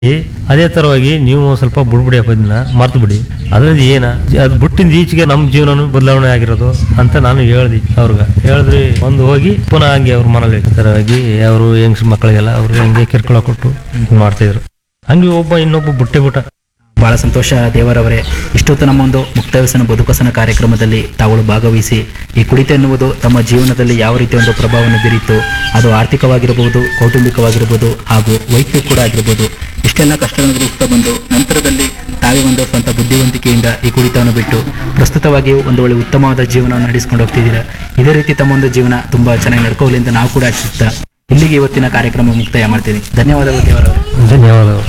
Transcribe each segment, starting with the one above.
ಅದೇ ತರವಾಗಿ ನೀವು ಒಂದ್ ಸ್ವಲ್ಪ ಬಿಡ್ಬಿಡಿ ಅದನ್ನ ಮರ್ತು ಬಿಡಿ ಅದ್ರಿಂದ ಏನ ಅದು ಬಿಟ್ಟಿಂದ ಈಚೆಗೆ ನಮ್ಮ ಜೀವನನು ಬದಲಾವಣೆ ಆಗಿರೋದು ಅಂತ ನಾನು ಹೇಳ್ದಿ ಅವ್ರಿಗೆ ಹೇಳಿದ್ರಿ ಒಂದು ಹೋಗಿ ಪುನಃ ಹಂಗೆ ಅವ್ರ ಮನೇಲಿ ತರವಾಗಿ ಅವರು ಹೆಂಗ್ಸ್ ಮಕ್ಕಳಿಗೆಲ್ಲ ಅವ್ರಿಗೆ ಹಂಗೆ ಕಿರ್ಕೊಳ ಕೊಟ್ಟು ಇದ್ ಮಾಡ್ತಾ ಇದ್ರು ಹಂಗೆ ಒಬ್ಬ ಇನ್ನೊಬ್ಬ ಬಿಟ್ಟೆ ಬಿಟ್ಟ ಬಹಳ ಸಂತೋಷ ದೇವರವರೇ ಇಷ್ಟೊತ್ತು ನಮ್ಮ ಒಂದು ಮುಕ್ತ ವ್ಯಸನ ಬದುಕಸನ ಕಾರ್ಯಕ್ರಮದಲ್ಲಿ ತಾವುಗಳು ಭಾಗವಹಿಸಿ ಈ ಕುಡಿತ ಎನ್ನುವುದು ತಮ್ಮ ಜೀವನದಲ್ಲಿ ಯಾವ ರೀತಿ ಒಂದು ಪ್ರಭಾವವನ್ನು ಬೀರಿತ್ತು ಅದು ಆರ್ಥಿಕವಾಗಿರಬಹುದು ಕೌಟುಂಬಿಕವಾಗಿರಬಹುದು ಹಾಗೂ ವೈಯಕ್ತಿಕ ಕೂಡ ಆಗಿರಬಹುದು ಇಷ್ಟೆಲ್ಲ ಕಷ್ಟಗಳನ್ನು ಎದುರಿಸ್ತಾ ಬಂದು ನಂತರದಲ್ಲಿ ತಾವೇ ಒಂದು ಸ್ವಂತ ಬುದ್ಧಿವಂತಿಕೆಯಿಂದ ಈ ಕುಡಿತವನ್ನು ಬಿಟ್ಟು ಪ್ರಸ್ತುತವಾಗಿ ಒಂದು ಒಳ್ಳೆ ಉತ್ತಮವಾದ ಜೀವನವನ್ನು ನಡೆಸಿಕೊಂಡು ಹೋಗ್ತಿದ್ದೀರಾ ಇದೇ ರೀತಿ ತಮ್ಮ ಒಂದು ಜೀವನ ತುಂಬಾ ಚೆನ್ನಾಗಿ ನಡ್ಕೋಲಿ ಅಂತ ನಾವು ಕೂಡ ಆಶಿಸ್ತಾ ಇಲ್ಲಿಗೆ ಇವತ್ತಿನ ಕಾರ್ಯಕ್ರಮ ಮುಕ್ತಾಯ ಮಾಡ್ತೀನಿ ಧನ್ಯವಾದಗಳು ದೇವರವರೇ ಧನ್ಯವಾದಗಳು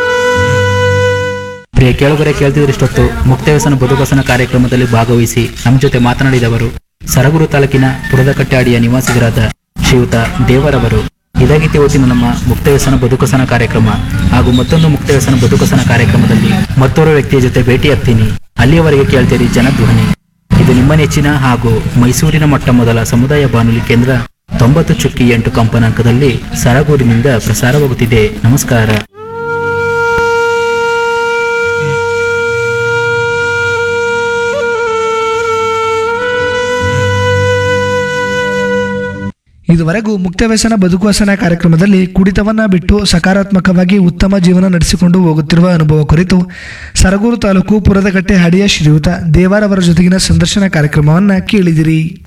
ಪ್ರಿಯ ಕೇಳುಗರೆ ಕೇಳ್ತಿದ್ರೆ ಇಷ್ಟೊತ್ತು ಮುಕ್ತವ್ಯಸನ ಬದುಕಸನ ಕಾರ್ಯಕ್ರಮದಲ್ಲಿ ಭಾಗವಹಿಸಿ ನಮ್ಮ ಜೊತೆ ಮಾತನಾಡಿದವರು ಸರಗೂರು ತಾಲೂಕಿನ ಪುರದಕಟ್ಟೆ ನಿವಾಸಿಗರಾದ ಶ್ರೀಯುತ ದೇವರವರು ಇದಾಗಿತ್ತು ಇವತ್ತಿನ ನಮ್ಮ ಮುಕ್ತವ್ಯಸನ ಬದುಕಸನ ಕಾರ್ಯಕ್ರಮ ಹಾಗೂ ಮತ್ತೊಂದು ಮುಕ್ತವ್ಯಸನ ಬದುಕಸನ ಕಾರ್ಯಕ್ರಮದಲ್ಲಿ ಮತ್ತೋರ್ವ ವ್ಯಕ್ತಿಯ ಜೊತೆ ಭೇಟಿಯಾಗ್ತೀನಿ ಅಲ್ಲಿಯವರೆಗೆ ಕೇಳ್ತೀರಿ ಜನಧ್ವನಿ ಇದು ನಿಮ್ಮ ನೆಚ್ಚಿನ ಹಾಗೂ ಮೈಸೂರಿನ ಮೊಟ್ಟ ಮೊದಲ ಸಮುದಾಯ ಬಾನುಲಿ ಕೇಂದ್ರ ತೊಂಬತ್ತು ಚುಕ್ಕಿ ಎಂಟು ಕಂಪನಾಂಕದಲ್ಲಿ ಸರಗೂರಿನಿಂದ ಪ್ರಸಾರವಾಗುತ್ತಿದೆ ನಮಸ್ಕಾರ ಇದುವರೆಗೂ ಮುಕ್ತವ್ಯಸನ ಬದುಕುವಸನ ಕಾರ್ಯಕ್ರಮದಲ್ಲಿ ಕುಡಿತವನ್ನ ಬಿಟ್ಟು ಸಕಾರಾತ್ಮಕವಾಗಿ ಉತ್ತಮ ಜೀವನ ನಡೆಸಿಕೊಂಡು ಹೋಗುತ್ತಿರುವ ಅನುಭವ ಕುರಿತು ಸರಗೂರು ತಾಲೂಕು ಪುರದಕಟ್ಟೆ ಹಡಿಯ ಶ್ರೀಯುತ ದೇವಾರವರ ಜೊತೆಗಿನ ಸಂದರ್ಶನ ಕಾರ್ಯಕ್ರಮವನ್ನ ಕೇಳಿದಿರಿ